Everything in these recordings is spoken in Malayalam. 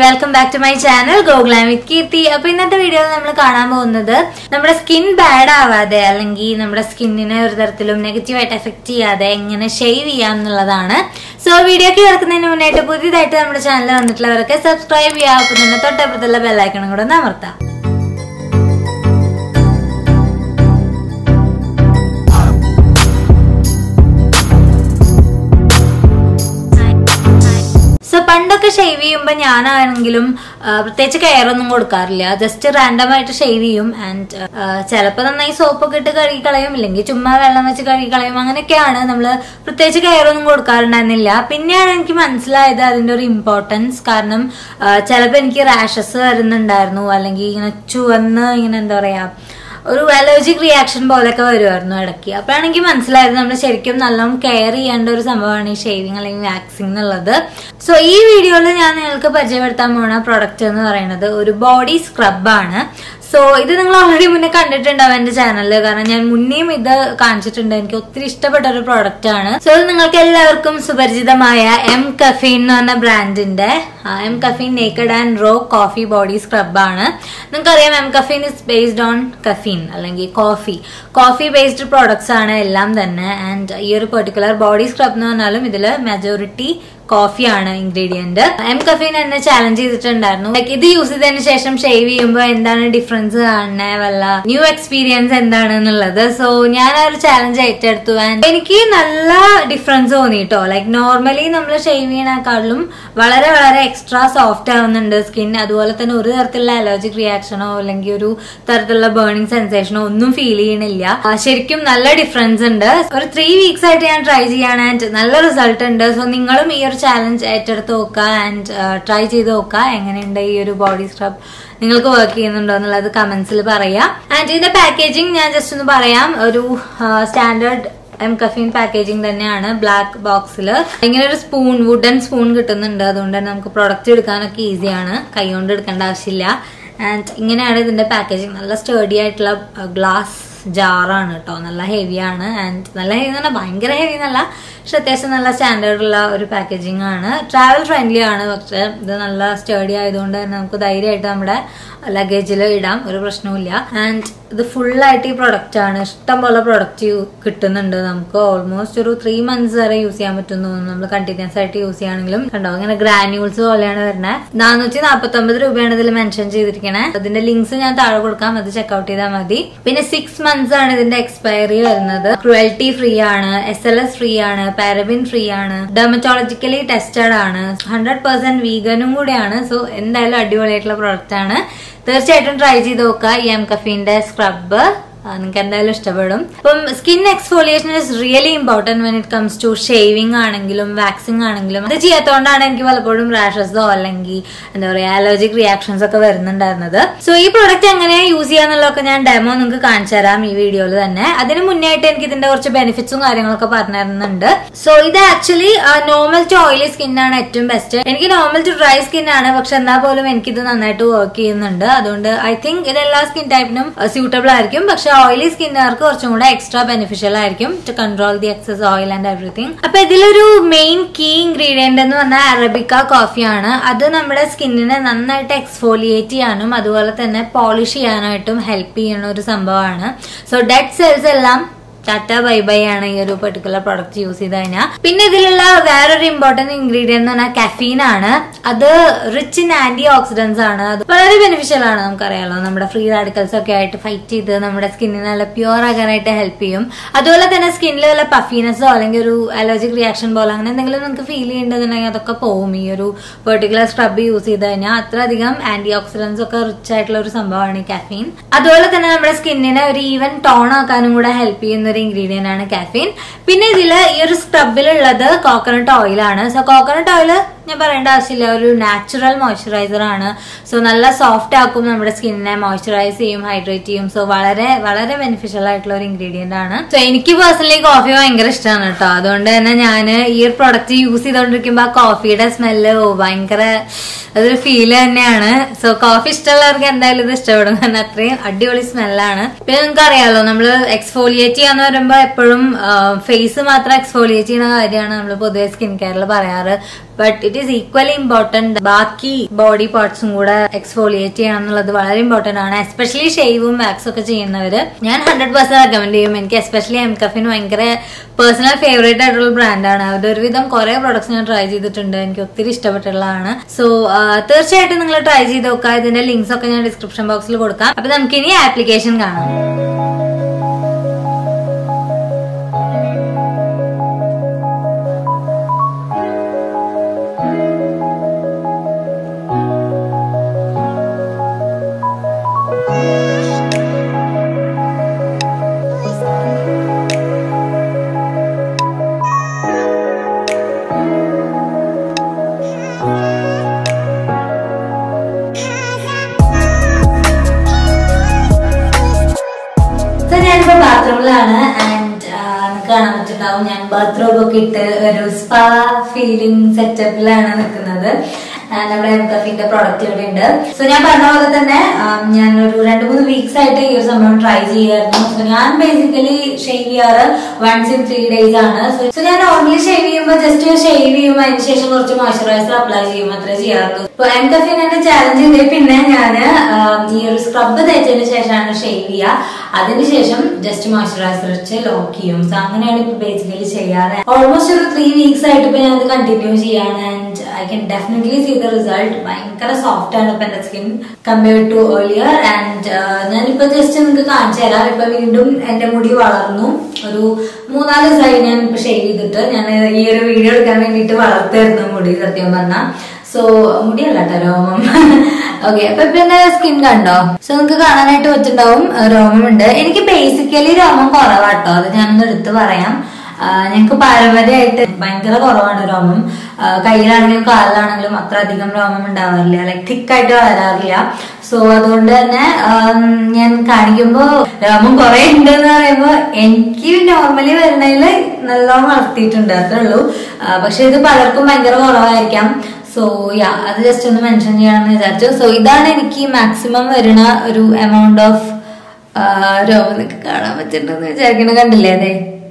welcome back to my channel ഗോഗ്ലാമിക് കീർത്തി അപ്പൊ ഇന്നത്തെ വീഡിയോയിൽ നമ്മൾ കാണാൻ പോകുന്നത് നമ്മുടെ സ്കിൻ ബാഡ് ആവാതെ അല്ലെങ്കിൽ നമ്മുടെ സ്കിന്നിനെ ഒരു തരത്തിലും നെഗറ്റീവായിട്ട് എഫക്ട് ചെയ്യാതെ എങ്ങനെ ഷെയ്വ് ചെയ്യാം എന്നുള്ളതാണ് സോ വീഡിയോക്ക് കിടക്കുന്നതിന് മുന്നായിട്ട് പുതിയതായിട്ട് നമ്മുടെ ചാനൽ വന്നിട്ടുള്ളവരൊക്കെ സബ്സ്ക്രൈബ് ചെയ്യാം അപ്പൊ തന്നെ തൊട്ടപ്പുറത്തുള്ള ബെല്ലൈക്കണും കൂടെ ഒന്ന് അമർത്താം സോ പണ്ടൊക്കെ ഷേവ് ചെയ്യുമ്പോൾ ഞാനാണെങ്കിലും ആ, പ്രത്യേകിച്ച് കെയർ ഒന്നും കൊടുക്കാറില്ല ജസ്റ്റ് റാൻഡം ആയിട്ട് ഷേവ് ചെയ്യും ആൻഡ് ചിലപ്പോൾ നന്നായി സോപ്പൊക്കെ ഇട്ട് കഴുകി കളയും ഇല്ലെങ്കിൽ ചുമ്മാ വെള്ളം വെച്ച് കഴുകി കളയും അങ്ങനെയൊക്കെയാണ് നമ്മൾ പ്രത്യേകിച്ച് കെയർ ഒന്നും കൊടുക്കാറുണ്ടായിരുന്നില്ല പിന്നെയാണ് എനിക്ക് മനസ്സിലായത് അതിന്റെ ഒരു ഇമ്പോർട്ടൻസ് കാരണം ചിലപ്പോൾ എനിക്ക് റാഷസ് വരുന്നുണ്ടായിരുന്നു അല്ലെങ്കിൽ ഇങ്ങനെ ചുവന്ന് ഇങ്ങനെ എന്താ പറയാ ഒരു അലർജിക് റിയാക്ഷൻ പോലെയൊക്കെ വരുമായിരുന്നു ഇടയ്ക്ക് അപ്പോഴാണ് എനിക്ക് മനസ്സിലായത് നമ്മൾ ശരിക്കും നല്ലോണം കെയർ ചെയ്യേണ്ട ഒരു സംഭവമാണ് ഈ ഷേവിങ് അല്ലെങ്കിൽ വാക്സിങ് എന്നുള്ളത് സോ ഈ വീഡിയോയിൽ ഞാൻ നിങ്ങൾക്ക് പരിചയപ്പെടുത്താൻ പോണ പ്രൊഡക്റ്റ് എന്ന് പറയുന്നത് ഒരു ബോഡി സ്ക്രബാണ് സോ ഇത് നിങ്ങൾ ഓൾറെഡി മുന്നേ കണ്ടിട്ടുണ്ടാവും എന്റെ ചാനലിൽ കാരണം ഞാൻ മുന്നേയും ഇത് കാണിച്ചിട്ടുണ്ട് എനിക്ക് ഒത്തിരി ഇഷ്ടപ്പെട്ട ഒരു പ്രോഡക്റ്റ് ആണ് സോ ഇത് നിങ്ങൾക്ക് എല്ലാവർക്കും സുപരിചിതമായ എം കഫീൻ എന്ന് പറഞ്ഞ ബ്രാൻഡിന്റെ M caffeine naked and raw coffee body scrub ആണ് നിങ്ങൾക്കറിയാം M caffeine is based on caffeine അല്ലെങ്കിൽ കോഫി കോഫി ബേസ്ഡ് പ്രോഡക്ട്സ് ആണ് എല്ലാം തന്നെ ആൻഡ് ഈ ഒരു പെർട്ടിക്കുലർ ബോഡി സ്ക്രബ് എന്ന് പറഞ്ഞാലും ഇതിൽ മെജോറിറ്റി കോഫിയാണ് ഇൻഗ്രീഡിയന്റ് എം കഫീൻ എന്നെ ചാലഞ്ച് ചെയ്തിട്ടുണ്ടായിരുന്നു ലൈക്ക് ഇത് യൂസ് ചെയ്തതിന് ശേഷം ഷേവ് ചെയ്യുമ്പോൾ എന്താണ് ഡിഫറൻസ് കാണുന്നത് വല്ല ന്യൂ എക്സ്പീരിയൻസ് എന്താണ് എന്നുള്ളത് സോ ഞാൻ ആ ഒരു ചാലഞ്ച് ഏറ്റെടുത്തു ആൻഡ് എനിക്ക് നല്ല ഡിഫറൻസ് തോന്നി കേട്ടോ ലൈക്ക് നോർമലി നമ്മൾ ഷേവ് ചെയ്യണേക്കാളും വളരെ വളരെ എക്സ്ട്രാ സോഫ്റ്റ് ആവുന്നുണ്ട് സ്കിൻ അതുപോലെ തന്നെ ഒരു തരത്തിലുള്ള അലർജിക് റിയാക്ഷനോ അല്ലെങ്കിൽ ഒരു തരത്തിലുള്ള ബേണിംഗ് സെൻസേഷനോ ഒന്നും ഫീൽ ചെയ്യണില്ല ആ, ശരിക്കും നല്ല ഡിഫറൻസ് ഉണ്ട് ഒരു ത്രീ വീക്സ് ആയിട്ട് ഞാൻ ട്രൈ ചെയ്യാണ് ആൻഡ് നല്ല റിസൾട്ട് ഉണ്ട് സോ നിങ്ങളും ഈ ഒരു ചാലഞ്ച് ഏറ്റെടുത്ത് നോക്കുക ആൻഡ് ട്രൈ ചെയ്ത് നോക്കുക എങ്ങനെയുണ്ട് ഈ ഒരു ബോഡി സ്ക്രബ് നിങ്ങൾക്ക് വർക്ക് ചെയ്യുന്നുണ്ടോ എന്നുള്ളത് കമന്റ്സിൽ പറയാം ആൻഡ് ഇതിന്റെ പാക്കേജിങ് ഞാൻ ജസ്റ്റ് ഒന്ന് പറയാം ഒരു സ്റ്റാൻഡേർഡ് എം കഫീൻ പാക്കേജിംഗ് തന്നെയാണ് ബ്ലാക്ക് ബോക്സിൽ ഇങ്ങനെ ഒരു സ്പൂൺ വുഡൻ സ്പൂൺ കിട്ടുന്നുണ്ട് അതുകൊണ്ട് തന്നെ നമുക്ക് പ്രൊഡക്റ്റ് എടുക്കാനൊക്കെ ഈസിയാണ് കൈ കൊണ്ട് എടുക്കേണ്ട ആവശ്യമില്ല ആൻഡ് ഇങ്ങനെയാണ് ഇതിന്റെ പാക്കേജിംഗ് നല്ല സ്റ്റേഡി ആയിട്ടുള്ള ഗ്ലാസ് ജാറാണ് കേട്ടോ നല്ല ഹെവിയാണ് ആൻഡ് നല്ല ഹെവി എന്ന് പറഞ്ഞാൽ ഭയങ്കര ഹെവി എന്നല്ല പക്ഷെ അത്യാവശ്യം നല്ല സ്റ്റാൻഡേർഡ് ഉള്ള ഒരു പാക്കേജിംഗ് ആണ് ട്രാവൽ ഫ്രണ്ട്ലി ആണ് പക്ഷെ ഇത് നല്ല സ്റ്റേഡി ആയതുകൊണ്ട് തന്നെ നമുക്ക് ധൈര്യമായിട്ട് നമ്മുടെ ലഗേജിൽ ഇടാം ഒരു പ്രശ്നവുമില്ല ആൻഡ് ഇത് ഫുള്ളായിട്ട് ഈ പ്രൊഡക്റ്റ് ആണ് ഇഷ്ടം പോലെ പ്രൊഡക്റ്റ് കിട്ടുന്നുണ്ട് നമുക്ക് ഓൾമോസ്റ്റ് ഒരു ത്രീ മന്ത്സ് വരെ യൂസ് ചെയ്യാൻ പറ്റുന്നു നമ്മൾ കണ്ടിന്യൂസ് ആയിട്ട് യൂസ് ചെയ്യുകയാണെങ്കിലും കണ്ടോ ഇങ്ങനെ ഗ്രാന്യൂൾസ് പോലെയാണ് വരുന്നത് നാനൂറ്റി നാൽപ്പത്തി ഒമ്പത് രൂപയാണ് ഇതിൽ മെൻഷൻ ചെയ്തിരിക്കണേ അതിന്റെ ലിങ്ക്സ് ഞാൻ താഴെ കൊടുക്കാം അത് ചെക്ക്ഔട്ട് ചെയ്താൽ മതി പിന്നെ സിക്സ് മന്ത്സ് ആണ് ഇതിന്റെ എക്സ്പയറി വരുന്നത് ക്രുവൽറ്റി ഫ്രീ ആണ് എസ് എൽ എസ് ഫ്രീ ആണ് പാരബിൻ ഫ്രീ ആണ് ഡെർമറ്റോളജിക്കലി ടെസ്റ്റഡ് ആണ് ഹൺഡ്രഡ് പെർസെന്റ് വീഗനും കൂടെയാണ് സോ എന്തായാലും അടിപൊളിയായിട്ടുള്ള പ്രോഡക്റ്റ് ആണ് തീർച്ചയായിട്ടും ട്രൈ ചെയ്ത് നോക്കുക ഈ എം കഫീന്റെ സ്ക്രബ് നിങ്ങൾക്ക് എന്തായാലും ഇഷ്ടപ്പെടും അപ്പം skin exfoliation is really important when it comes to shaving ആണെങ്കിലും വാക്സിംഗ് ആണെങ്കിലും അത് ചെയ്യാത്തതുകൊണ്ടാണ് എനിക്ക് പലപ്പോഴും റാഷസോ അല്ലെങ്കിൽ എന്താ പറയാ അലർജിക് റിയാക്ഷൻസ് ഒക്കെ വരുന്നുണ്ടായിരുന്നത് സോ ഈ പ്രോഡക്റ്റ് എങ്ങനെ യൂസ് ചെയ്യാന്നുള്ളതൊക്കെ ഞാൻ ഡെമോ നിങ്ങൾക്ക് കാണിച്ചു തരാം ഈ വീഡിയോയിൽ തന്നെ അതിന് മുന്നേ ആയിട്ട് എനിക്ക് ഇതിന്റെ കുറച്ച് ബെനിഫിറ്റ്സും കാര്യങ്ങളൊക്കെ പറഞ്ഞു തരുന്നുണ്ട് സോ ഇത് ആക്ച്വലി നോർമൽ ടു ഓയിലി സ്കിന്നാണ് ഏറ്റവും ബെസ്റ്റ് എനിക്ക് നോർമൽ ടു ഡ്രൈ സ്കിൻ ആണ് പക്ഷെ എന്നാൽ പോലും എനിക്കിത് നന്നായിട്ട് വർക്ക് ചെയ്യുന്നുണ്ട് അതുകൊണ്ട് ഐ തിങ്ക് ഇത് എല്ലാ സ്കിൻ ടൈപ്പിനും സ്യൂട്ടബിൾ ആയിരിക്കും പക്ഷെ ഓയിലി സ്കിന്നുകാർക്ക് കുറച്ചും കൂടെ എക്സ്ട്രാ ബെനിഫിഷ്യൽ ആയിരിക്കും to control the excess oil and everything അപ്പൊ ഇതിലൊരു മെയിൻ കീ ഇൻഗ്രീഡിയന്റ് എന്ന് പറഞ്ഞാൽ അറബിക്ക കോഫിയാണ് അത് നമ്മുടെ സ്കിന്നിനെ നന്നായിട്ട് എക്സ്ഫോലിയേറ്റ് ചെയ്യാനും അതുപോലെ തന്നെ പോളിഷ് ചെയ്യാനായിട്ടും ഹെൽപ്പ് ചെയ്യുന്ന ഒരു സംഭവമാണ് സോ ഡെഡ് സെൽസ് എല്ലാം ടാറ്റ ബൈ ബൈ ആണ് ഈ ഒരു പെർട്ടിക്കുലർ പ്രൊഡക്റ്റ് യൂസ് ചെയ്ത് കഴിഞ്ഞാൽ പിന്നെ ഇതിലുള്ള വേറൊരു ഇമ്പോർട്ടന്റ് ഇൻഗ്രീഡിയന്റ് എന്ന് പറഞ്ഞാൽ കഫീൻ ആണ് അത് റിച്ച് ഇൻ ആന്റി ഓക്സിഡൻസ് ആണ് അത് വളരെ ബെനിഫിഷ്യൽ ആണ് നമുക്കറിയാലോ നമ്മുടെ ഫ്രീ റാഡിക്കൽസ് ഒക്കെ ആയിട്ട് ഫൈറ്റ് ചെയ്ത് നമ്മുടെ സ്കിന്നിനെ നല്ല പ്യുവർ ആകാനായിട്ട് ഹെൽപ്പ് ചെയ്യും അതുപോലെ തന്നെ സ്കിന്നിൽ വല്ല പഫീനെസ്സോ അല്ലെങ്കിൽ ഒരു അലർജിക് റിയാക്ഷൻ പോലെ അങ്ങനെ എന്തെങ്കിലും നിങ്ങൾക്ക് ഫീൽ ചെയ്യേണ്ടതുണ്ടെങ്കിൽ അതൊക്കെ പോകും ഈ ഒരു പെർട്ടിക്കുലർ സ്ക്രബ് യൂസ് ചെയ്ത് കഴിഞ്ഞാൽ അത്രയധികം ആന്റി ഓക്സിഡൻസ് ഒക്കെ റിച്ച് ആയിട്ടുള്ള ഒരു സംഭവമാണ് ഈ കാഫീൻ അതുപോലെ തന്നെ നമ്മുടെ സ്കിന്നിനെ ഒരു ഈവൻ ടോൺ ആക്കാനും കൂടെ ഹെൽപ്പ് ചെയ്യുന്ന ഒരു ഇൻഗ്രീഡിയന്റ് ആണ് കാഫീൻ പിന്നെ ഇതില് ഈ ഒരു സ്ക്രബിലുള്ളത് കോക്കനട്ട് ഓയിലാണ് സോ കോക്കനട്ട് ഓയിൽ ഞാൻ പറയേണ്ട ആവശ്യമില്ല ഒരു നാച്ചുറൽ മോയ്സ്ചറൈസർ ആണ് സോ നല്ല സോഫ്റ്റ് ആക്കും നമ്മുടെ സ്കിന്നിനെ മോയ്സ്ചറൈസ് ചെയ്യും ഹൈഡ്രേറ്റ് ചെയ്യും സോ വളരെ വളരെ ബെനിഫിഷ്യൽ ആയിട്ടുള്ള ഒരു ഇൻഗ്രീഡിയന്റ് ആണ് സോ എനിക്ക് പേഴ്സണലി കോഫി ഭയങ്കര ഇഷ്ടമാണ് കേട്ടോ അതുകൊണ്ട് തന്നെ ഞാൻ ഈ ഒരു പ്രൊഡക്റ്റ് യൂസ് ചെയ്തോണ്ടിരിക്കുമ്പോ ആ കോഫിയുടെ സ്മെല്ല് ഭയങ്കര അതൊരു ഫീൽ തന്നെയാണ് സോ കോഫി ഇഷ്ടമുള്ളവർക്ക് എന്തായാലും ഇത് ഇഷ്ടപ്പെടും കാരണം അത്രയും അടിപൊളി സ്മെല്ലാണ് പിന്നെ നിങ്ങൾക്ക് അറിയാലോ നമ്മൾ എക്സ്ഫോലിയേറ്റ് ചെയ്യാന്ന് പറയുമ്പോൾ എപ്പോഴും ഫേസ് മാത്രം എക്സ്ഫോലിയേറ്റ് ചെയ്യുന്ന കാര്യമാണ് നമ്മൾ പൊതുവെ സ്കിൻ കെയറിൽ പറയാറ് but it is equally important ബാക്കി ബോഡി പാർട്സും കൂടെ എക്സ്ഫോളിയേറ്റ് ചെയ്യണം എന്നുള്ളത് വളരെ ഇമ്പോർട്ടന്റ് ആണ് എസ്പെഷ്യലി ഷെയ്വും വാക്സും ഒക്കെ ചെയ്യുന്നവര് ഞാൻ ഹൺഡ്രഡ് പെർസെന്റ് റെക്കമെൻഡ് ചെയ്യും എനിക്ക് എസ്പെഷ്യലി എം കഫിന് ഭയങ്കര പേഴ്സണൽ ഫേവറേറ്റ് ആയിട്ടുള്ള ബ്രാൻഡാണ് അവരുടെ ഒരുവിധം കുറെ പ്രോഡക്ട്സ് ഞാൻ ട്രൈ ചെയ്തിട്ടുണ്ട് എനിക്ക് ഒത്തിരി ഇഷ്ടപ്പെട്ടുള്ളതാണ് സോ തീർച്ചയായിട്ടും നിങ്ങൾ ട്രൈ ചെയ്ത് നോക്കുക ഇതിന്റെ ലിങ്ക്സ് ഒക്കെ ഞാൻ ഡിസ്ക്രിപ്ഷൻ ബോക്സിൽ കൊടുക്കാം അപ്പൊ നമുക്ക് ഇനി ആപ്ലിക്കേഷൻ കാണാം സോ ഞാനിപ്പോ ബാത്റൂമിലാണ് ആൻഡ് കാണാൻ പറ്റുണ്ടാവും ഞാൻ ബാത്റൂം ഒക്കെ ഇട്ട് ഒരു സ്പാ ഫീലിംഗ് സെറ്റപ്പിലാണ് നിൽക്കുന്നത് And നമ്മുടെ എം കഫിന്റെ പ്രോഡക്റ്റ് ഇവിടെ ഉണ്ട് സോ ഞാൻ പറഞ്ഞ പോലെ തന്നെ ആം, ഞാൻ ഒരു രണ്ട് മൂന്ന് വീക്സ് ആയിട്ട് ഈ ഒരു സംഭവം ട്രൈ ചെയ്യായിരുന്നു സോ ഞാൻ ബേസിക്കലി ഷേവ് ചെയ്യാറ് വൺസ് ഇൻ ത്രീ ഡേയ്സ് ആണ് സോ ഞാൻ നോർമലി ഷേവ് ചെയ്യുമ്പോൾ ജസ്റ്റ് ഷേവ് ചെയ്യുമ്പോൾ അതിന് ശേഷം കുറച്ച് മോയ്സ്ചറൈസർ അപ്ലൈ ചെയ്യും അത്രേ ചെയ്യാറുള്ളൂ ഇപ്പൊ എം കഫിൻ എന്നെ ചാലഞ്ച് ചെയ്തേ പിന്നെ ഞാൻ ഈ ഒരു സ്ക്രബ് തേച്ചതിന് ശേഷമാണ് ഷേവ് ചെയ്യുക അതിനുശേഷം ജസ്റ്റ് മോയ്സ്ചറൈസർ വെച്ച് ലോക്ക് ചെയ്യും സോ അങ്ങനെയാണ് ഇപ്പൊ ബേസിക്കലി ചെയ്യാറ് ഓൾമോസ്റ്റ് ഒരു ത്രീ വീക്സ് ആയിട്ട് ഇപ്പൊ ഞാൻ കണ്ടിന്യൂ ചെയ്യാണ് and I can definitely see the result ഭയങ്കര സോഫ്റ്റ് ആണ് ഇപ്പൊ എന്റെ skin compared to earlier and ഞാനിപ്പോ ജസ്റ്റ് നിങ്ങൾക്ക് കാണിച്ചു തരാം ഇപ്പൊ വീണ്ടും എന്റെ മുടി വളർന്നു ഒരു മൂന്നാല് ദിവസമായി ഞാൻ ഇപ്പൊ ഷേവ് ചെയ്തിട്ട് ഞാൻ ഈ ഒരു വീഡിയോ എടുക്കാൻ വേണ്ടിയിട്ട് വളർത്തായിരുന്നു മുടി സത്യം പറഞ്ഞാൽ സോ മുടിയല്ല കേട്ടോ രോമം ഓക്കെ അപ്പൊ ഇപ്പൊ എന്റെ സ്കിൻ കണ്ടോ സോ നിങ്ങൾക്ക് കാണാനായിട്ട് പറ്റുണ്ടാവും ആ, രോമമുണ്ട് എനിക്ക് ബേസിക്കലി രോമം കുറവാട്ടോ അത് ഞാനൊന്ന് എടുത്ത് പറയാം ആ, ഞങ്ങൾക്ക് പാരമ്പര്യമായിട്ട് ഭയങ്കര കുറവാണ് രോമം ആ, കയ്യിലാണെങ്കിലും കാലിലാണെങ്കിലും അത്ര അധികം രോമം ഉണ്ടാവാറില്ല ലൈക്ക് തിക്കായിട്ട് വളരാറില്ല സോ അതുകൊണ്ട് തന്നെ ആം, ഞാൻ കാണിക്കുമ്പോ രോമം കുറെ ഉണ്ട് എന്ന് പറയുമ്പോ എനിക്ക് നോർമലി വരുന്നതിൽ നല്ലോണം വളർത്തിയിട്ടുണ്ട് അത്രേ ഉള്ളൂ ആ, പക്ഷെ ഇത് പലർക്കും ഭയങ്കര കുറവായിരിക്കാം സോ യാ അത് ജസ്റ്റ് ഒന്ന് മെൻഷൻ ചെയ്യണമെന്ന് വിചാരിച്ചു സോ ഇതാണ് എനിക്ക് മാക്സിമം വരുന്ന ഒരു എമൗണ്ട് ഓഫ് രോമം നിങ്ങൾക്ക് കാണാൻ പറ്റുന്നുണ്ടെന്ന് വിചാരിക്കണ കണ്ടില്ലേ അതെ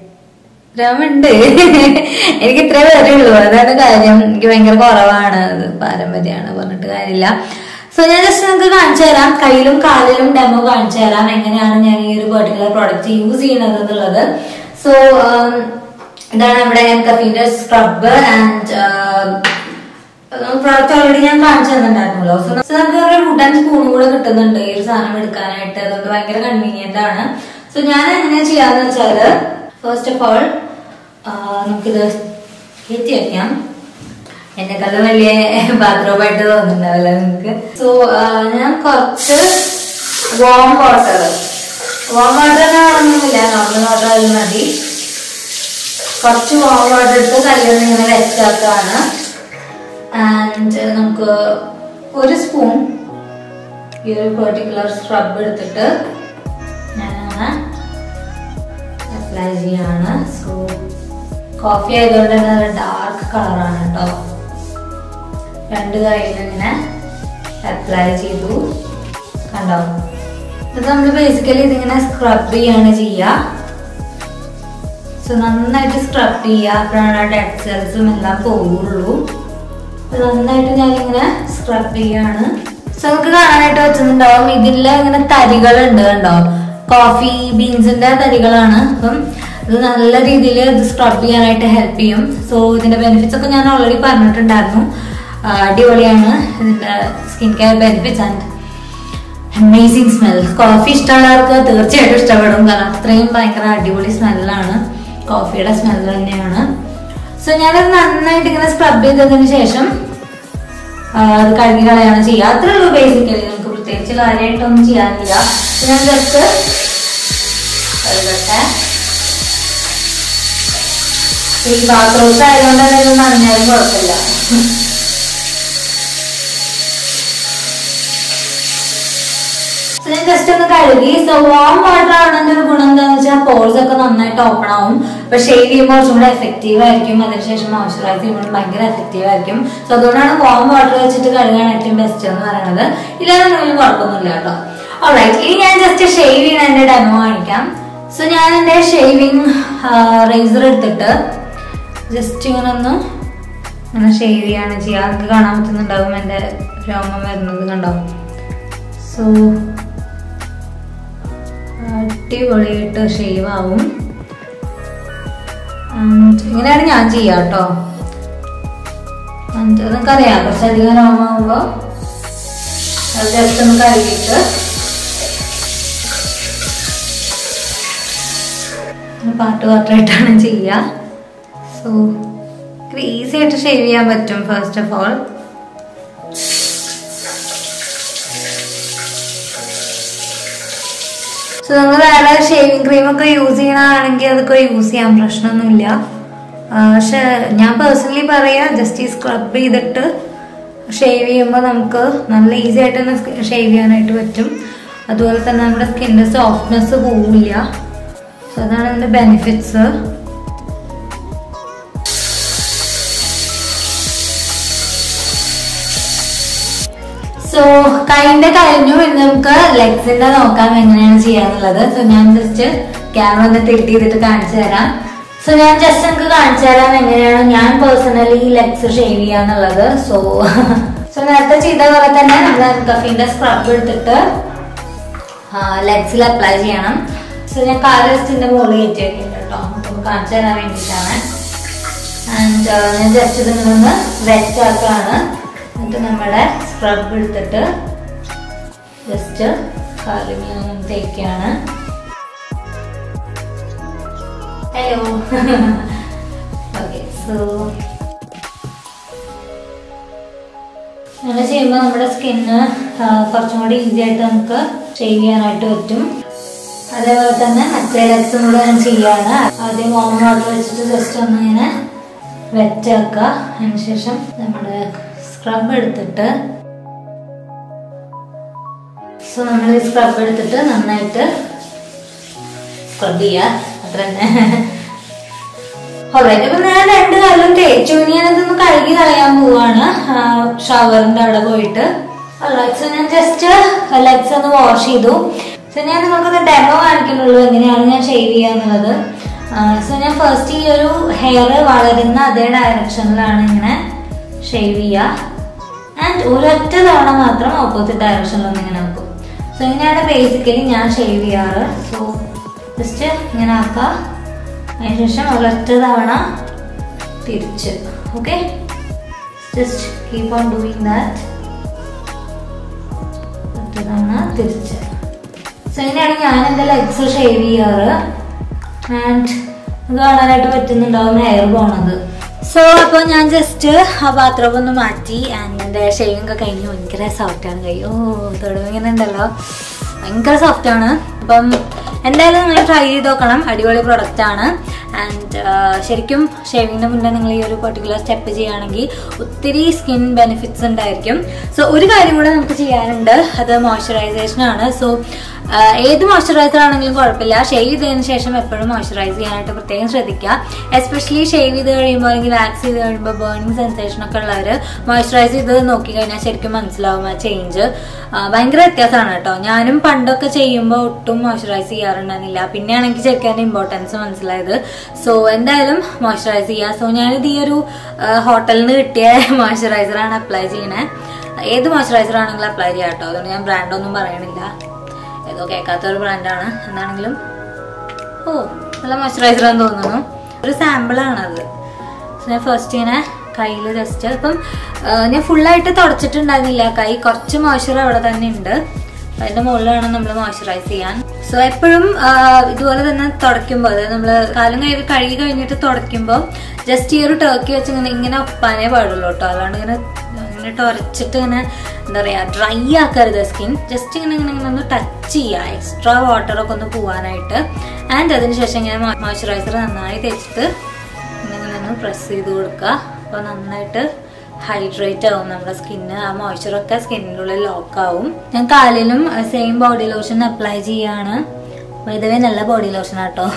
രോമുണ്ട് എനിക്ക് ഇത്രേ വരുള്ളൂ അതാണ് കാര്യം എനിക്ക് ഭയങ്കര കുറവാണ് അത് പാരമ്പര്യമാണ് പറഞ്ഞിട്ട് കാര്യമില്ല സോ ഞാൻ ജസ്റ്റ് നിങ്ങൾക്ക് കാണിച്ചു തരാം കയ്യിലും കാലിലും ഡെമോ കാണിച്ചു തരാം എങ്ങനെയാണ് ഞാൻ ഈ ഒരു പെർട്ടിക്കുലർ പ്രോഡക്റ്റ് യൂസ് ചെയ്യുന്നത് എന്നുള്ളത് സോ ഇതാണ് നമ്മുടെ എം കഫീന്റെ സ്ക്രബ് ആൻഡ് പ്രോഡക്റ്റ് ഓൾറെഡി ഞാൻ കാണിച്ചു തന്നിട്ടുണ്ടായിരുന്നല്ലോ സോ നമുക്ക് ഒരു വുഡൻ സ്പൂൺ കൂടെ കിട്ടുന്നുണ്ട് ഈ ഒരു സാധനം എടുക്കാനായിട്ട് അതുകൊണ്ട് ഭയങ്കര കൺവീനിയന്റ് ആണ് സോ ഞാൻ എങ്ങനെയാ ചെയ്യാന്ന് വെച്ചാല് ഫസ്റ്റ് ഓഫ് ഓൾ നമുക്കിത് കയറ്റി വെക്കാം എന്നെക്കാളും വലിയ ബാത്റൂമായിട്ട് തോന്നുന്നുണ്ടാവില്ല നിങ്ങൾക്ക് സോ ഞാൻ കുറച്ച് വാം വാട്ടർ വാം വാട്ടർ ആണെന്നില്ല നോർമൽ വാട്ടർ ആയാലും മതി കുറച്ച് വാം വാട്ടർ എടുത്ത് കല്ലിൽ ഇങ്ങനെ വെച്ചാക്കാണ് ആൻഡ് നമുക്ക് ഒരു സ്പൂൺ ഈ ഒരു പെർട്ടിക്കുലർ സ്ക്രബ് എടുത്തിട്ട് ഞാനങ്ങനെ അപ്ലൈ ചെയ്യാണ് സോ കോഫി ആയതുകൊണ്ട് തന്നെ നല്ല ഡാർക്ക് കളറാണ് കേട്ടോ രണ്ട് കൈയിലും ഇങ്ങനെ അപ്ലൈ ചെയ്തു കണ്ടോ ഇത് നമ്മൾ ബേസിക്കലി ഇതിങ്ങനെ സ്ക്രബ് ചെയ്യാണ് ചെയ്യുക സോ നന്നായിട്ട് സ്ക്രബ് ചെയ്യുക അപ്പോഴാണ് ഡെഡ് സെൽസും എല്ലാം പോവുള്ളൂ അപ്പൊ നന്നായിട്ട് ഞാനിങ്ങനെ സ്ക്രബ് ചെയ്യാണ് സോ നമുക്ക് കാണാനായിട്ട് വെച്ചിട്ടുണ്ടാവും ഇതിൽ ഇങ്ങനെ തരികളുണ്ട് കണ്ടോ കോഫി ബീൻസിന്റെ തരികളാണ് അപ്പം ഇത് നല്ല രീതിയിൽ ഇത് സ്ക്രബ് ചെയ്യാനായിട്ട് ഹെൽപ്പ് ചെയ്യും സോ ഇതിന്റെ ബെനിഫിറ്റ്സ് ഒക്കെ ഞാൻ ഓൾറെഡി പറഞ്ഞിട്ടുണ്ടായിരുന്നു ആ, അടിപൊളിയാണ് ഇതിന്റെ skin care benefits and amazing smell coffee ഇഷ്ടമുള്ളവർക്ക് തീർച്ചയായിട്ടും ഇഷ്ടപ്പെടും കാരണം അത്രയും ഭയങ്കര അടിപൊളി സ്മെല്ലാണ് കോഫിയുടെ സ്മെൽ തന്നെയാണ് സോ ഞാനത് നന്നായിട്ട് ഇങ്ങനെ സ്ക്രബ് ചെയ്തതിന് ശേഷം ആ, അത് കഴുകി കളയാണ് ചെയ്യുക അത്രേ ഉള്ളൂ ബേസിക്കലി നമുക്ക് പ്രത്യേകിച്ച് കാര്യമായിട്ടൊന്നും ചെയ്യാനില്ല ഞാൻ ജസ്റ്റ് കഴുകട്ടെ ഈ ബാത്റൂംസ് ആയതുകൊണ്ട് തന്നെ ഇത് നനഞ്ഞാലും കുഴപ്പമില്ല ഞാൻ ജസ്റ്റ് ഒന്ന് കഴുകി സോ വാം വാട്ടർ ആവുന്നതിന്റെ ഒരു ഗുണം എന്താണെന്ന് വെച്ചാൽ പോൾസ് ഒക്കെ നന്നായിട്ട് ഓപ്പൺ ആവും അപ്പൊ ഷെയ്വ് ചെയ്യുമ്പോൾ കുറച്ചും കൂടെ എഫക്റ്റീവ് ആയിരിക്കും അതിനുശേഷം മോയ്സ്ചറൈസ് ചെയ്യുമ്പോൾ ഭയങ്കര എഫക്റ്റീവ് ആയിരിക്കും സോ അതുകൊണ്ടാണ് വാം വാട്ടർ വെച്ചിട്ട് കഴുകാൻ ഏറ്റവും ബെസ്റ്റ് എന്ന് പറയുന്നത് ഇല്ലാന്നുണ്ടെങ്കിലും കുഴപ്പമൊന്നുമില്ല കേട്ടോ ഓൾറൈറ്റ് ഇനി ഞാൻ ജസ്റ്റ് ഷെയ്വ് ചെയ്യുന്ന എന്റെ ഡെമോ കാണിക്കാം സോ ഞാൻ എന്റെ ഷേവിങ് റേസർ എടുത്തിട്ട് ജസ്റ്റ് ഇങ്ങനെ ഒന്ന് അങ്ങനെ ഷെയ്വ് ചെയ്യാണ് ചെയ്യുക നിങ്ങൾക്ക് കാണാൻ പറ്റുന്നുണ്ടാവും എൻ്റെ രോമം വരുന്നത് കണ്ടാവും സോ അടിപൊളിയായിട്ട് ഷെയ്വ് ആവും And ഇങ്ങനെയാണ് ഞാൻ ചെയ്യുക കേട്ടോ നിങ്ങൾക്കറിയാം കുറച്ചധികം രോമാകുമ്പോൾ അത് ജസ്റ്റ് ഒന്ന് കഴുകിയിട്ട് പാട്ട് പാട്ടായിട്ടാണ് ചെയ്യുക സോ ഈസി ആയിട്ട് ഷേവ് ചെയ്യാൻ പറ്റും ഫസ്റ്റ് ഓഫ് ഓൾ സോ നിങ്ങൾ വേറെ ഷേവിങ് ക്രീം ഒക്കെ യൂസ് ചെയ്യണതാണെങ്കിൽ അതൊക്കെ യൂസ് ചെയ്യാൻ പ്രശ്നമൊന്നുമില്ല ആ, പക്ഷെ ഞാൻ പേഴ്സണലി പറയാ ജസ്റ്റ് ഈ സ്ക്രബ് ചെയ്തിട്ട് ഷേവ് ചെയ്യുമ്പോൾ നമുക്ക് നല്ല ഈസി ആയിട്ട് തന്നെ ഷേവ് ചെയ്യാനായിട്ട് പറ്റും അതുപോലെ തന്നെ നമ്മുടെ സ്കിന്നിന്റെ സോഫ്റ്റ്നെസ് പോവില്ല സോ അതാണ് അതിന്റെ ബെനിഫിറ്റ്സ് സോ കൈന്റെ കഴിഞ്ഞു ഇനി നമുക്ക് ലെഗ്സിന്റെ നോക്കാം എങ്ങനെയാണ് ചെയ്യാന്നുള്ളത് സോ ഞാൻ ജസ്റ്റ് ക്യാമറ ഒന്ന് തിരിട്ട് ചെയ്തിട്ട് കാണിച്ചു തരാം സോ ഞാൻ ജസ്റ്റ് നിങ്ങൾക്ക് കാണിച്ചു തരാം എങ്ങനെയാണ് ഞാൻ പേഴ്സണലി ലെഗ്സ് ഷേവ് ചെയ്യാന്നുള്ളത് സോ സോ നേരത്തെ ചെയ്ത പോലെ തന്നെ നമ്മൾ കഫീന്റെ സ്ക്രബ് എടുത്തിട്ട് ലെഗ്സിൽ അപ്ലൈ ചെയ്യണം സോ ഞാൻ കാലസ്റ്റിന്റെ മുകളിൽ കയറ്റി വെക്കുന്നുണ്ട് കേട്ടോ നമുക്ക് കാണിച്ചു തരാൻ വേണ്ടിയിട്ടാണ് ആൻഡ് ഞാൻ ജസ്റ്റ് ഇത് നിന്ന് വെറ്റ് ആക്കുകയാണ് എന്നിട്ട് നമ്മുടെ സ്ക്രബ് എടുത്തിട്ട് ജസ്റ്റ് കാലിങ്ങനെ ഒന്ന് തേക്കുകയാണ് ഹലോ ഓക്കെ സോ അങ്ങനെ ചെയ്യുമ്പോൾ നമ്മുടെ സ്കിന്ന് കുറച്ചും കൂടി ഈസി ആയിട്ട് നമുക്ക് ഷേവ് ചെയ്യാനായിട്ട് പറ്റും അതേപോലെ തന്നെ മറ്റേ ലെഗ്സും കൂടെ ഞാൻ ചെയ്യാണ് ആദ്യം വാം വാട്ടർ വെച്ചിട്ട് ജസ്റ്റ് ഒന്ന് ഇങ്ങനെ വെറ്റാക്കുക അതിനുശേഷം നമ്മുടെ സ്ക്രബ് എടുത്തിട്ട് സോ നമ്മൾ ഈ സ്ക്രബ് എടുത്തിട്ട് നന്നായിട്ട് സ്ക്രബ് ചെയ്യുക അത്ര തന്നെ ഓൾറൈറ്റ് അപ്പൊ ഞാൻ രണ്ട് കാലം തേച്ചു ഇനി ഞാനതൊന്ന് കഴുകി കളയാൻ പോവാണ് ഷവറിന്റെ അവിടെ പോയിട്ട് ഓൾറൈറ്റ് സോ ഞാൻ ജസ്റ്റ് ലെഗ്സ് ഒന്ന് വാഷ് ചെയ്തു സോ ഞാൻ നിങ്ങൾക്കൊന്ന് ഡെമോ കാണിക്കുന്നുള്ളൂ എങ്ങനെയാണ് ഞാൻ ഷേവ് ചെയ്യാന്നുള്ളത് സോ ഞാൻ ഫസ്റ്റ് ഈ ഒരു ഹെയർ വളരുന്ന അതേ ഡയറക്ഷനിലാണ് ഇങ്ങനെ ഷേവ് ചെയ്യുക ആൻഡ് ഒരൊറ്റ തവണ മാത്രം ഓപ്പോസിറ്റ് ഡയറക്ഷനിലൊന്ന് ഇങ്ങനെ വെക്കും സോ ഇങ്ങനെയാണ് ബേസിക്കലി ഞാൻ ഷേവ് ചെയ്യാറ് സോ ജസ്റ്റ് ഇങ്ങനെ ആക്കുക അതിനുശേഷം ഒരൊറ്റ തവണ തിരിച്ച് okay just keep on doing that ഒറ്റ തവണ തിരിച്ച് സോ ഇങ്ങനെയാണ് ഞാൻ എൻ്റെ ലെഗ്സ് ഷേവ് ചെയ്യാറ് ആൻഡ് ഇത് കാണാനായിട്ട് പറ്റുന്നുണ്ടാവും ഹെയർ പോണത് സോ അപ്പോൾ ഞാൻ ജസ്റ്റ് ആ ബാത്റൂം ഒന്ന് മാറ്റി ആൻഡ് എൻ്റെ ഷേവിംഗ് ഒക്കെ കഴിഞ്ഞു ഭയങ്കര സോഫ്റ്റാണ് കൈ ഓ തൊടും ഇങ്ങനെ ഉണ്ടല്ലോ ഭയങ്കര സോഫ്റ്റാണ് അപ്പം എന്തായാലും നിങ്ങൾ ട്രൈ ചെയ്ത് നോക്കണം അടിപൊളി പ്രൊഡക്റ്റ് ആണ് ആൻഡ് ശരിക്കും ഷേവിങ്ങിന് മുന്നേ നിങ്ങൾ ഈ ഒരു പെർട്ടിക്കുലർ സ്റ്റെപ്പ് ചെയ്യുകയാണെങ്കിൽ ഒത്തിരി സ്കിൻ ബെനിഫിറ്റ്സ് ഉണ്ടായിരിക്കും സോ ഒരു കാര്യം കൂടെ നമുക്ക് ചെയ്യാനുണ്ട് അത് മോയ്സ്ചറൈസേഷൻ ആണ് സോ ഏത് മോയ്സ്ചറൈസർ ആണെങ്കിലും കുഴപ്പമില്ല ഷേവ് ചെയ്തതിന് ശേഷം എപ്പോഴും മോയ്സ്ചറൈസ് ചെയ്യാനായിട്ട് പ്രത്യേകം ശ്രദ്ധിക്കുക എസ്പെഷ്യലി ഷേവ് ചെയ്ത് കഴിയുമ്പോൾ അല്ലെങ്കിൽ വാക്സ് ചെയ്ത് കഴിയുമ്പോൾ ബേണിംഗ് സെൻസേഷൻ ഒക്കെ ഉള്ളവർ മോയ്സ്ചറൈസ് ചെയ്ത് നോക്കിക്കഴിഞ്ഞാൽ ശരിക്കും മനസ്സിലാവും ആ ചേഞ്ച് ഭയങ്കര വ്യത്യാസമാണ് കേട്ടോ ഞാനും പണ്ടൊക്കെ ചെയ്യുമ്പോൾ ഒട്ടും മോയ്സ്ചറൈസ് ചെയ്യാറുണ്ടായിരുന്നില്ല പിന്നെയാണെങ്കിൽ ശരിക്കും അതിന്റെ ഇമ്പോർട്ടൻസ് മനസ്സിലായത് സോ എന്തായാലും മോയ്സ്ചറൈസ് ചെയ്യുക സോ ഞാനിത് ഈ ഒരു ഹോട്ടലിൽ നിന്ന് കിട്ടിയ മോയ്സ്ചറൈസറാണ് അപ്ലൈ ചെയ്യണേ ഏത് മോയ്സ്ചറൈസർ ആണെങ്കിലും അപ്ലൈ ചെയ്യാം കേട്ടോ അതുകൊണ്ട് ഞാൻ ബ്രാൻഡൊന്നും പറയണില്ല ഏതോ കേൾക്കാത്ത ഒരു ബ്രാൻഡാണ് എന്താണെങ്കിലും ഓ നല്ല മോയ്സ്ചറൈസർ ആണെന്ന് തോന്നുന്നു ഒരു സാമ്പിളാണത് ഞാൻ ഫസ്റ്റ് ഇങ്ങനെ കയ്യിൽ ജസ്റ്റ് ഇപ്പം ആ, ഞാൻ ഫുള്ളായിട്ട് തുടച്ചിട്ടുണ്ടായിരുന്നില്ല കൈ കുറച്ച് മോയ്സ്ചർ അവിടെ തന്നെ ഉണ്ട് അതിന്റെ മുകളിൽ വേണം നമ്മൾ മോയ്സ്ചറൈസ് ചെയ്യാൻ സോ എപ്പോഴും ആ, ഇതുപോലെ തന്നെ തുടയ്ക്കുമ്പോൾ അതായത് നമ്മൾ കാലം കഴുകി കഴുകി കഴിഞ്ഞിട്ട് തുടയ്ക്കുമ്പോൾ ജസ്റ്റ് ഈ ഒരു ടർക്കി വെച്ച് ഇങ്ങനെ ഇങ്ങനെ ഒപ്പാനേ പാടുള്ളൂ കേട്ടോ അല്ലാണ്ട് ഇങ്ങനെ ഇങ്ങനെ ടൊരച്ചിട്ട് ഇങ്ങനെ എന്താ പറയാ ഡ്രൈ ആക്കരുത് സ്കിൻ ജസ്റ്റ് ഇങ്ങനെ ഇങ്ങനെ ഇങ്ങനെ ഒന്ന് ടച്ച് ചെയ്യുക എക്സ്ട്രാ വാട്ടർ ഒക്കെ ഒന്ന് പോവാനായിട്ട് ആൻഡ് അതിനുശേഷം ഇങ്ങനെ മോയ്സ്ചറൈസർ നന്നായി തേച്ചിട്ട് ഇങ്ങനെ ഇങ്ങനെ ഒന്ന് പ്രസ് ചെയ്ത് കൊടുക്കുക അപ്പോൾ നന്നായിട്ട് ഹൈഡ്രേറ്റ് ആവും നമ്മുടെ സ്കിന്ന് ആ മോയ്സ്ചറൊക്കെ സ്കിന്നിൻ്റെ ഉള്ളിൽ ലോക്ക് ആവും ഞാൻ കാലിലും സെയിം ബോഡി ലോഷൻ അപ്ലൈ ചെയ്യാണ് വൈദവേ നല്ല ബോഡി ലോഷൻ ആട്ടോ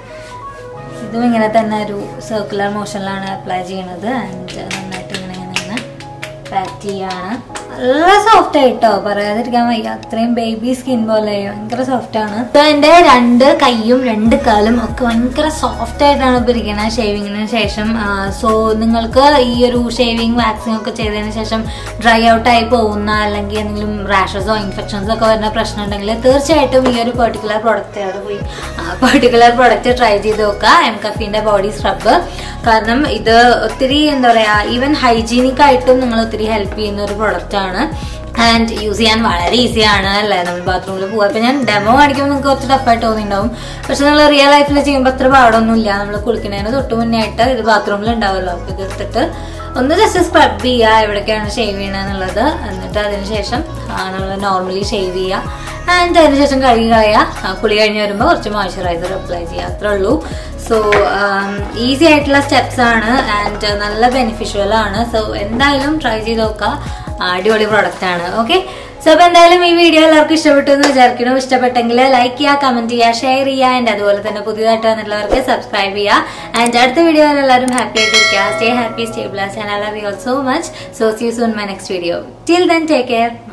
ഇതും ഇങ്ങനെ തന്നെ ഒരു സർക്കുലർ മോഷനിലാണ് അപ്ലൈ ചെയ്യണത് ആൻഡ് നന്നായിട്ട് ഇങ്ങനെ ഇങ്ങനെ ഇങ്ങനെ പാക്ക് ചെയ്യാണ് നല്ല സോഫ്റ്റ് ആയിട്ടോ പറയാതിരിക്കാൻ വയ്യ അത്രയും ബേബി സ്കിൻ പോലെ ഭയങ്കര സോഫ്റ്റ് ആണ് So, എന്റെ രണ്ട് കൈയും രണ്ട് കാലും ഒക്കെ ഭയങ്കര സോഫ്റ്റ് ആയിട്ടാണ് ഇപ്പൊ ഇരിക്കുന്നത് ഷേവിങ്ങിന് ശേഷം സോ നിങ്ങൾക്ക് ഈ ഒരു ഷേവിങ് വാക്സിൻ ഒക്കെ ചെയ്തതിന് ശേഷം ഡ്രൈ ഔട്ട് ആയി പോകുന്ന അല്ലെങ്കിൽ എന്തെങ്കിലും റാഷസോ ഇൻഫെക്ഷൻസോ ഒക്കെ വരുന്ന പ്രശ്നം ഉണ്ടെങ്കിൽ തീർച്ചയായിട്ടും ഈ ഒരു പെർട്ടിക്കുലർ പ്രൊഡക്റ്റ് അവിടെ പോയി പെർട്ടിക്കുലർ പ്രൊഡക്റ്റ് ട്രൈ ചെയ്ത് നോക്കുക എം കഫീന്റെ ബോഡി സ്ക്രബ് കാരണം ഇത് ഒത്തിരി എന്താ പറയാ ഈവൻ ഹൈജീനിക് ആയിട്ടും നിങ്ങൾ ഒത്തിരി ഹെൽപ്പ് ചെയ്യുന്ന ഒരു പ്രൊഡക്റ്റ് ആണ് ആൻഡ് യൂസ് ചെയ്യാൻ വളരെ ഈസിയാണ് അല്ലേ നമ്മൾ ബാത്റൂമിൽ പോകുക ഇപ്പൊ ഞാൻ ഡെമോ കാണിക്കുമ്പോൾ നിങ്ങൾക്ക് കുറച്ച് ടഫായിട്ട് തോന്നിയിട്ടുണ്ടാവും പക്ഷെ നിങ്ങൾ റിയൽ ലൈഫിൽ ചെയ്യുമ്പോൾ അത്ര പാടൊന്നുമില്ല നമ്മൾ കുളിക്കുന്നതിന് തൊട്ട് മുന്നേ ആയിട്ട് ഇത് ബാത്റൂമിൽ ഉണ്ടാവുമല്ലോ അപ്പൊ ഇത് എടുത്തിട്ട് ഒന്ന് ജസ്റ്റ് സ്ക്രബ് ചെയ്യുക എവിടേക്കാണ് ഷേവ് ചെയ്യണമെന്നുള്ളത് എന്നിട്ട് അതിനുശേഷം നമ്മൾ നോർമലി ഷേവ് ചെയ്യുക ആൻഡ് അതിനുശേഷം കഴുകി കളയുക ആ, കുളി കഴിഞ്ഞ് വരുമ്പോൾ കുറച്ച് മോയ്സ്ചറൈസർ അപ്ലൈ ചെയ്യുക അത്രേ ഉള്ളൂ സോ ഈസി ആയിട്ടുള്ള സ്റ്റെപ്സ് ആണ് ആൻഡ് നല്ല ബെനിഫിഷ്യൽ ആണ് സോ എന്തായാലും ട്രൈ ചെയ്ത് നോക്കുക അടിപൊളി പ്രൊഡക്റ്റ് ആണ് ഓക്കെ സോ അപ്പൊ എന്തായാലും ഈ വീഡിയോ എല്ലാവർക്കും ഇഷ്ടപ്പെട്ടു എന്ന് വിചാരിക്കണം ഇഷ്ടപ്പെട്ടെങ്കിൽ ലൈക്ക് ചെയ്യുക കമന്റ് ചെയ്യുക ഷെയർ ചെയ്യുക ആൻഡ് അതുപോലെ തന്നെ പുതിയതായിട്ട് വന്നിട്ടുള്ളവർക്ക് സബ്സ്ക്രൈബ് ചെയ്യുക ആൻഡ് അടുത്ത വീഡിയോയിൽ എല്ലാവരും ഹാപ്പി ആയിട്ടിരിക്കുക stay happy stay bless and I love you all so much so see you soon my next video till then take care